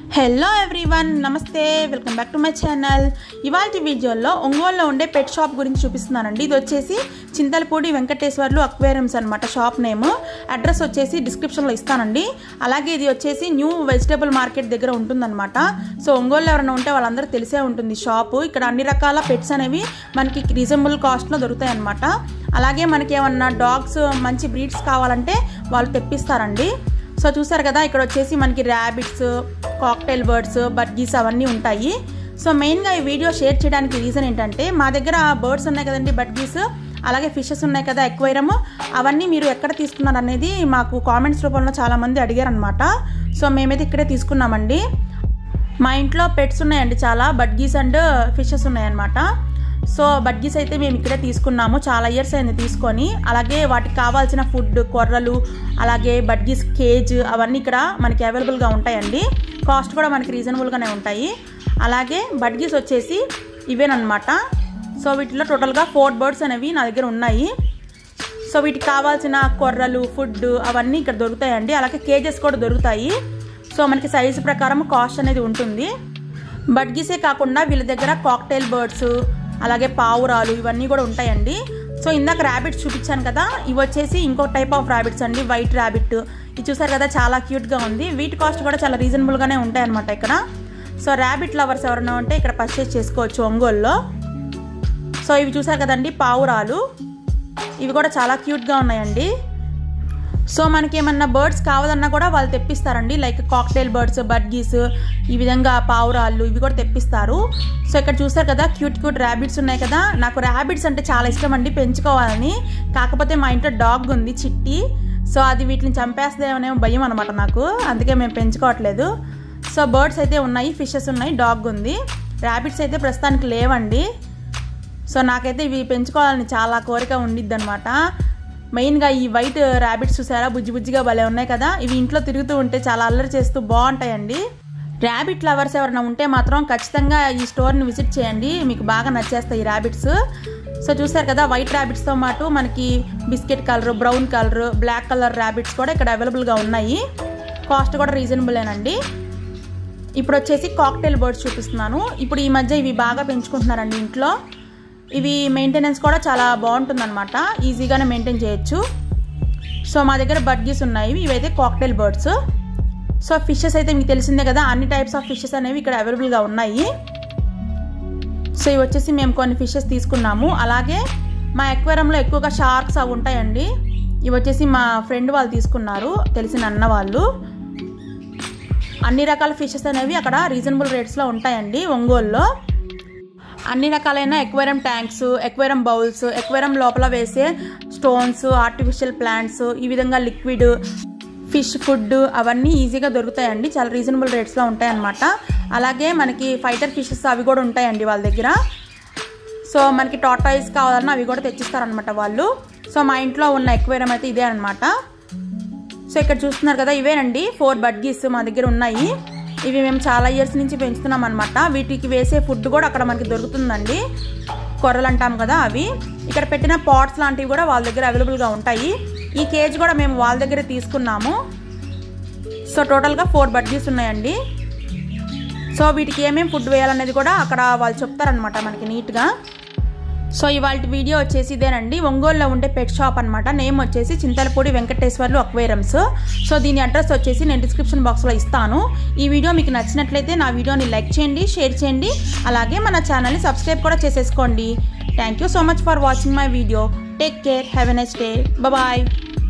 hello everyone నమస్తే welcome back to my channel ఇవాళ వీడియోలో ఒంగోలులో ఉండే పెట్ షాప్ గురించి చూపిస్తున్నానండి ఇది వచ్చేసి చింతలపూడి వెంకటేశ్వర్లు అక్వేరియంస్ అనమాట షాప్ నేమ్ అడ్రస్ వచ్చేసి డిస్క్రిప్షన్లో ఇస్తానండి అలాగే ఇది వచ్చేసి న్యూ వెజిటేబుల్ మార్కెట్ దగ్గర ఉంటుందన్నమాట సో ఒంగోలులో ఎవరైనా ఉంటే వాళ్ళందరూ తెలిసే ఉంటుంది షాపు ఇక్కడ అన్ని రకాల పెట్స్ అనేవి మనకి రీజనబుల్ కాస్ట్లో దొరుకుతాయి అనమాట అలాగే మనకి ఏమన్నా డాగ్స్ మంచి బ్రీడ్స్ కావాలంటే వాళ్ళు తెప్పిస్తారండి సో చూసారు కదా ఇక్కడ వచ్చేసి మనకి ర్యాబిట్స్ కాక్టైల్ బర్డ్స్ బడ్గీస్ అవన్నీ ఉంటాయి సో మెయిన్గా ఈ వీడియో షేర్ చేయడానికి రీజన్ ఏంటంటే మా దగ్గర బర్డ్స్ ఉన్నాయి కదండి బడ్గీస్ అలాగే ఫిషెస్ ఉన్నాయి కదా ఎక్వైరమ్ అవన్నీ మీరు ఎక్కడ తీసుకున్నారు అనేది మాకు కామెంట్స్ రూపంలో చాలామంది అడిగారనమాట సో మేమైతే ఇక్కడే తీసుకున్నామండి మా ఇంట్లో పెట్స్ ఉన్నాయండి చాలా బడ్గీస్ అండ్ ఫిషెస్ ఉన్నాయన్నమాట సో బడ్గీస్ అయితే మేము ఇక్కడే తీసుకున్నాము చాలా ఇయర్స్ అయింది తీసుకొని అలాగే వాటికి కావాల్సిన ఫుడ్ కొర్రలు అలాగే బడ్గీస్ కేజ్ అవన్నీ ఇక్కడ మనకి అవైలబుల్గా ఉంటాయండి కాస్ట్ కూడా మనకి రీజనబుల్గానే ఉంటాయి అలాగే బడ్గీస్ వచ్చేసి ఇవేనమాట సో వీటిలో టోటల్గా ఫోర్ బర్డ్స్ అనేవి నా దగ్గర ఉన్నాయి సో వీటికి కావాల్సిన కొర్రలు ఫుడ్ అవన్నీ ఇక్కడ దొరుకుతాయండి అలాగే కేజెస్ కూడా దొరుకుతాయి సో మనకి సైజు ప్రకారం కాస్ట్ అనేది ఉంటుంది బడ్గీసే కాకుండా వీళ్ళ దగ్గర కాక్టైల్ బర్డ్స్ అలాగే పావురాలు ఇవన్నీ కూడా ఉంటాయండి సో ఇందాక ర్యాబిట్స్ చూపించాను కదా ఇవి వచ్చేసి ఇంకో టైప్ ఆఫ్ ర్యాబిట్స్ అండి వైట్ ర్యాబిట్ ఇది చూసారు కదా చాలా క్యూట్గా ఉంది వీటి కాస్ట్ కూడా చాలా రీజనబుల్గానే ఉంటాయన్నమాట ఇక్కడ సో ర్యాబిట్ లవర్స్ ఎవరైనా ఉంటే ఇక్కడ పర్చేస్ చేసుకోవచ్చు ఒంగోలులో సో ఇవి చూసారు కదండి పావురాలు ఇవి కూడా చాలా క్యూట్గా ఉన్నాయండి సో మనకి ఏమన్నా బర్డ్స్ కావాలన్నా కూడా వాళ్ళు తెప్పిస్తారండి లైక్ కాక్టైల్ బర్డ్స్ బడ్గీస్ ఈ విధంగా పావురాళ్ళు ఇవి కూడా తెప్పిస్తారు సో ఇక్కడ చూసారు కదా క్యూట్ క్యూట్ ర్యాబిట్స్ ఉన్నాయి కదా నాకు ర్యాబిట్స్ అంటే చాలా ఇష్టం అండి పెంచుకోవాలని కాకపోతే మా ఇంట్లో డాగ్ ఉంది చిట్టి సో అది వీటిని చంపేస్తుందేమో భయం అనమాట నాకు అందుకే మేము పెంచుకోవట్లేదు సో బర్డ్స్ అయితే ఉన్నాయి ఫిషెస్ ఉన్నాయి డాగ్ ఉంది ర్యాబిట్స్ అయితే ప్రస్తుతానికి లేవండి సో నాకైతే ఇవి పెంచుకోవాలని చాలా కోరిక ఉండిద్ది అనమాట మెయిన్గా ఈ వైట్ ర్యాబిట్స్ చూసారా బుజ్జి బుజ్జిగా భలే ఉన్నాయి కదా ఇవి ఇంట్లో తిరుగుతూ ఉంటే చాలా అల్లరి చేస్తూ బాగుంటాయండి ర్యాబిట్ లవర్స్ ఎవరైనా ఉంటే మాత్రం ఖచ్చితంగా ఈ స్టోర్ని విజిట్ చేయండి మీకు బాగా నచ్చేస్తాయి ఈ ర్యాబిట్స్ సో చూసారు కదా వైట్ ర్యాబిట్స్తో పాటు మనకి biscuit colour brown colour black colour rabbits కూడా ఇక్కడ అవైలబుల్గా ఉన్నాయి కాస్ట్ కూడా రీజనబులేనండి ఇప్పుడు వచ్చేసి కాక్టైల్ బర్డ్స్ చూపిస్తున్నాను ఇప్పుడు ఈ మధ్య ఇవి బాగా పెంచుకుంటున్నారండి ఇంట్లో ఇవి మెయింటెనెన్స్ కూడా చాలా బాగుంటుందన్నమాట ఈజీగానే మెయింటైన్ చేయొచ్చు సో మా దగ్గర బడ్గీస్ ఉన్నాయి ఇవైతే కాక్టైల్ బర్డ్స్ సో ఫిషెస్ అయితే మీకు తెలిసిందే కదా అన్ని టైప్స్ ఆఫ్ ఫిషెస్ అనేవి ఇక్కడ అవైలబుల్గా ఉన్నాయి సో ఇవి వచ్చేసి మేము కొన్ని ఫిషెస్ తీసుకున్నాము అలాగే మా ఎక్వేరంలో ఎక్కువగా షార్క్స్ అవి ఉంటాయండి ఇవి వచ్చేసి మా ఫ్రెండ్ వాళ్ళు తీసుకున్నారు తెలిసిన అన్న వాళ్ళు అన్ని రకాల ఫిషెస్ అనేవి అక్కడ రీజనబుల్ రేట్స్లో ఉంటాయండి ఒంగోలులో అన్ని రకాలైన aquarium tanks aquarium bowls aquarium లోపల వేసే స్టోన్స్ ఆర్టిఫిషియల్ ప్లాంట్స్ ఈ విధంగా లిక్విడ్ ఫిష్ ఫుడ్ అవన్నీ ఈజీగా దొరుకుతాయండి చాలా రీజనబుల్ రేట్స్లో ఉంటాయన్నమాట అలాగే మనకి ఫైటర్ ఫిషెస్ అవి కూడా ఉంటాయండి వాళ్ళ దగ్గర సో మనకి టాటాయిస్ కావాలన్నా అవి కూడా తెచ్చిస్తారనమాట వాళ్ళు సో మా ఇంట్లో ఉన్న ఎక్వేరియం అయితే ఇదే అనమాట సో ఇక్కడ చూస్తున్నారు కదా ఇవేనండి ఫోర్ బడ్గీస్ మా దగ్గర ఉన్నాయి ఇవి మేము చాలా ఇయర్స్ నుంచి పెంచుతున్నాం అనమాట వీటికి వేసే ఫుడ్ కూడా అక్కడ మనకి దొరుకుతుందండి కొర్రలు అంటాం కదా అవి ఇక్కడ పెట్టిన పాట్స్ లాంటివి కూడా వాళ్ళ దగ్గర అవైలబుల్గా ఉంటాయి ఈ కేజ్ కూడా మేము వాళ్ళ దగ్గర తీసుకున్నాము సో టోటల్గా ఫోర్ బడ్జీస్ ఉన్నాయండి సో వీటికి ఏమేమి ఫుడ్ వేయాలనేది కూడా అక్కడ వాళ్ళు చెప్తారనమాట మనకి నీట్గా సో ఇవాళ వీడియో వచ్చేసి ఇదేనండి ఒంగోలులో ఉండే పెట్ షాప్ అనమాట నేమ్ వచ్చేసి చింతలపూడి వెంకటేశ్వర్లు అక్వేరమ్స్ సో దీని అడ్రస్ వచ్చేసి నేను డిస్క్రిప్షన్ బాక్స్లో ఇస్తాను ఈ వీడియో మీకు నచ్చినట్లయితే నా వీడియోని లైక్ చేయండి షేర్ చేయండి అలాగే మన ఛానల్ని సబ్స్క్రైబ్ కూడా చేసేసుకోండి thank you so much for watching my video take care have a next day bye